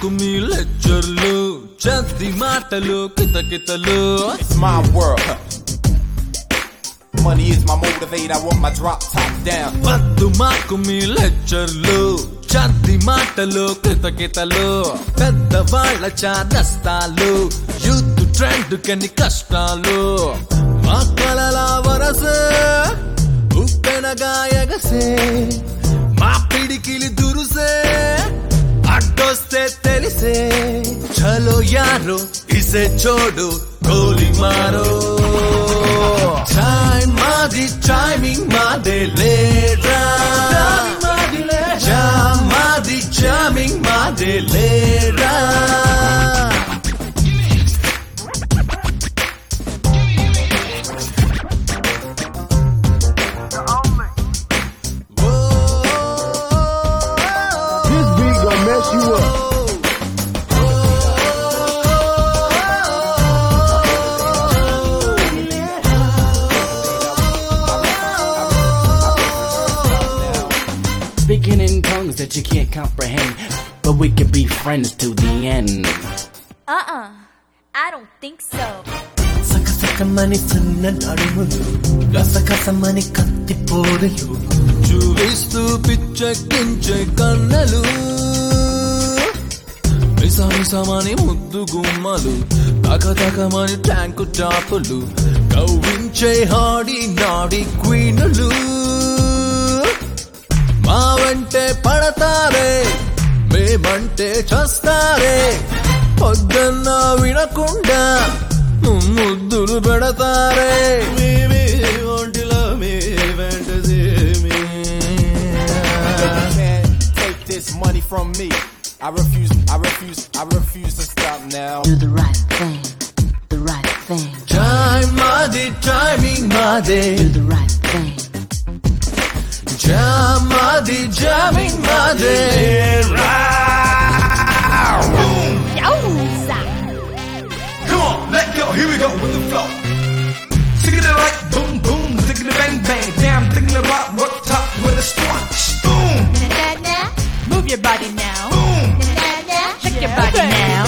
మాకు మీ లెక్చర్లు చద్ది మాటలు కితకితలు It's my world. Money is my motivator. I want my drop top down. వద్దు మాకు మీ లెక్చర్లు చద్ది మాటలు కితకితలు పెద్దవాళ్ళ చాదస్తాలు యూత్ ట్రెండ్ కని కష్టాలు మా కలల వరసే ఉప్పెనగా ఎగసే మా పిడికిలి దురుసే అడ్డొస్తే తెలిసే చలో యారో ఇసే చోడు గోలి మారో టైం మాది టైమింగ్ మాదే లేరా జామ్ మాది జామింగ్ మాదే లేరా This beat gonna mess you up. Speaking in tongues that you can't comprehend, but we can be friends to the end. Uh-uh. I don't think so. సకసకమని సన్న నడుములు గసగసమని కత్తి పోరలు చూపిస్తూ పిచ్చెక్కించే కన్నెలు మిసమిసమని ముద్దు గుమ్మలు తకతకమని ట్యాంకు టాపులు కవ్వించే హాడి నాడి క్వీనులు మా వెంటే పడతారే మేమంటే చస్తారే పొద్దున్న వినకుండా ముద్దులు పెడతారే మేమే ఒంటిలో మే వెంట Man, take this money from me. I refuse, I refuse, I refuse to stop now. Do the right thing, the right thing, time మాది టైమింగ్ మాదే do the right thing. Jam మాది జామింగ్ మాదే Yowza! Come on, let go. Here we go with the flow. Singing it like boom boom, singing it bang bang. Damn, thinking it rock, rock top with a squash. Boom, Na-na-na. Move your body now. boom. Na-na-na. Shake your body now.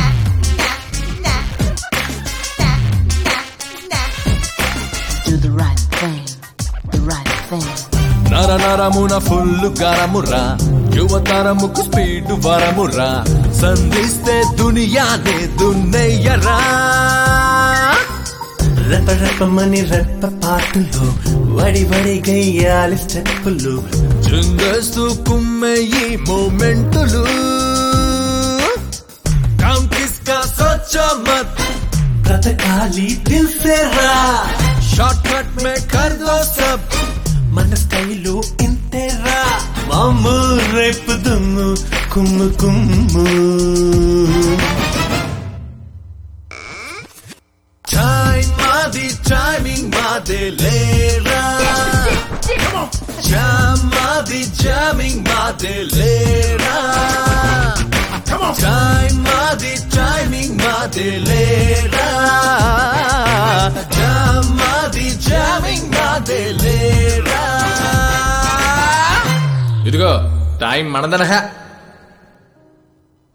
Do the right thing, the right thing. నర నరమున full గరమురా యువతరముకు speed వరమురా సంధిస్తే దునియానే దున్నయ్యరా రెప రెపమని రెప్ప పాటలు వడి వడి గయ్యాలి స్టెప్పులు చిందేస్తూ కుమ్మే ఈ మూమెంటులు come కిస్కా సోచో మత్ బ్రతకాలి దిల్ సే రా షార్ట్ కట్ మే కర్ దో సబ్ మన స్టైలు ఇంతేరా మాము రేపు దుమ్ము కుమ్ము కుమ్ము టైం మాది టైమింగ్ మాదే లేరా జామ్ మాది జామింగ్ మాదే లేరా టైం మాది టైమింగ్ మాదే లేరా జామ్ మాది జామింగ్ మాదే లేరా ఇదిగో టైం మనదనహ